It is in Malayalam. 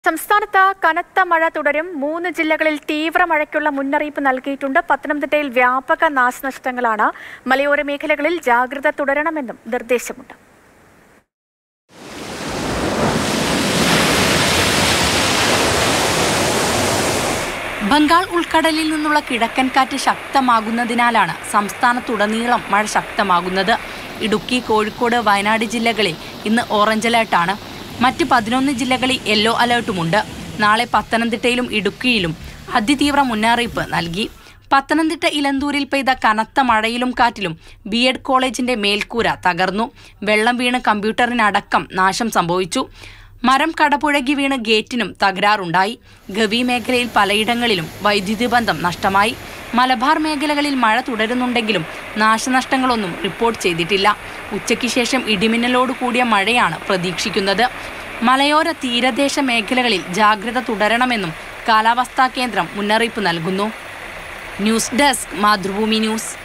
സംസ്ഥാനത്ത് കനത്ത മഴ തുടരും മൂന്ന് ജില്ലകളിൽ തീവ്ര മഴയ്ക്കുള്ള മുന്നറിയിപ്പ് നൽകിയിട്ടുണ്ട് പത്തനംതിട്ടയിൽ വ്യാപക നാശനഷ്ടങ്ങളാണ് മലയോര മേഖലകളിൽ ജാഗ്രത തുടരണമെന്നും നിർദ്ദേശമുണ്ട് ബംഗാൾ ഉൾക്കടലിൽ നിന്നുള്ള കിഴക്കൻ കാറ്റ് ശക്തമാകുന്നതിനാലാണ് സംസ്ഥാനത്തുടനീളം മഴ ശക്തമാകുന്നത് ഇടുക്കി കോഴിക്കോട് വയനാട് ജില്ലകളിൽ ഇന്ന് ഓറഞ്ച് അലേർട്ടാണ് മറ്റ് പതിനൊന്ന് ജില്ലകളിൽ യെല്ലോ അലേർട്ടുമുണ്ട് നാളെ പത്തനംതിട്ടയിലും ഇടുക്കിയിലും അതിതീവ്ര മുന്നറിയിപ്പ് നൽകി പത്തനംതിട്ട ഇലന്തൂരിൽ പെയ്ത കനത്ത മഴയിലും കാറ്റിലും ബി എഡ് കോളേജിന്റെ മേൽക്കൂര തകർന്നു വെള്ളം വീണ് കമ്പ്യൂട്ടറിനടക്കം നാശം സംഭവിച്ചു മരം കടപുഴകി വീണ് ഗേറ്റിനും തകരാറുണ്ടായി ഗവി മേഖലയിൽ പലയിടങ്ങളിലും വൈദ്യുതി ബന്ധം നഷ്ടമായി മലബാർ മേഖലകളിൽ മഴ തുടരുന്നുണ്ടെങ്കിലും നാശനഷ്ടങ്ങളൊന്നും റിപ്പോർട്ട് ചെയ്തിട്ടില്ല ഉച്ചയ്ക്ക് ശേഷം ഇടിമിന്നലോട് കൂടിയ മഴയാണ് പ്രതീക്ഷിക്കുന്നത് മലയോര തീരദേശ മേഖലകളിൽ ജാഗ്രത തുടരണമെന്നും കാലാവസ്ഥാ കേന്ദ്രം മുന്നറിയിപ്പ് നൽകുന്നു ന്യൂസ് ഡെസ്ക് മാതൃഭൂമി ന്യൂസ്